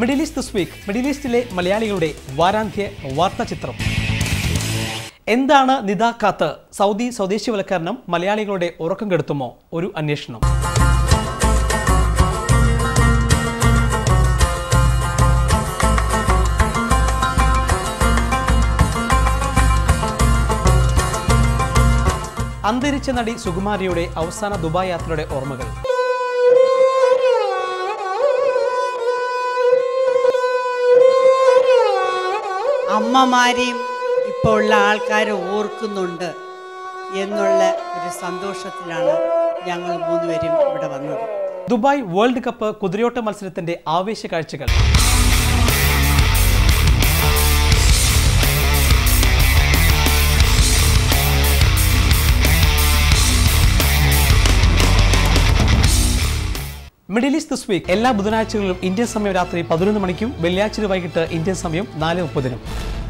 middle East this week Middle ഈസ്റ്റിലെ മലയാളികളുടെ വാരാന്ത്യ വാർത്താ ചിത്രം എന്താണ് നിതാക്കാത്ത് സൗദി സ്വദേശിവൽക്കരണം മലയാളികളുടെ ഉറക്കം കെടുത്തുമോ ഒരു അന്വേഷണം അന്തരിച്ച നടി സുകുമാരിയുടെ അവസാന ദുബായ് യാത്രയുടെ ഓർമ്മകൾ അമ്മമാരെയും ഇപ്പോൾ ഉള്ള ആൾക്കാർ ഓർക്കുന്നുണ്ട് എന്നുള്ള ഒരു സന്തോഷത്തിലാണ് ഞങ്ങൾ മൂന്നുപേരും ഇവിടെ വന്നത് ദുബായ് വേൾഡ് കപ്പ് കുതിരയോട്ട മത്സരത്തിന്റെ ആവേശ കാഴ്ചകൾ മിഡിൽ ഈസ്റ്റ് ദിസ് വീക്ക് എല്ലാ ബുധനാഴ്ചകളിലും ഇന്ത്യൻ സമയം രാത്രി പതിനൊന്ന് മണിക്കും വെള്ളിയാഴ്ച വൈകിട്ട് ഇന്ത്യൻ സമയം നാല് മുപ്പതിനും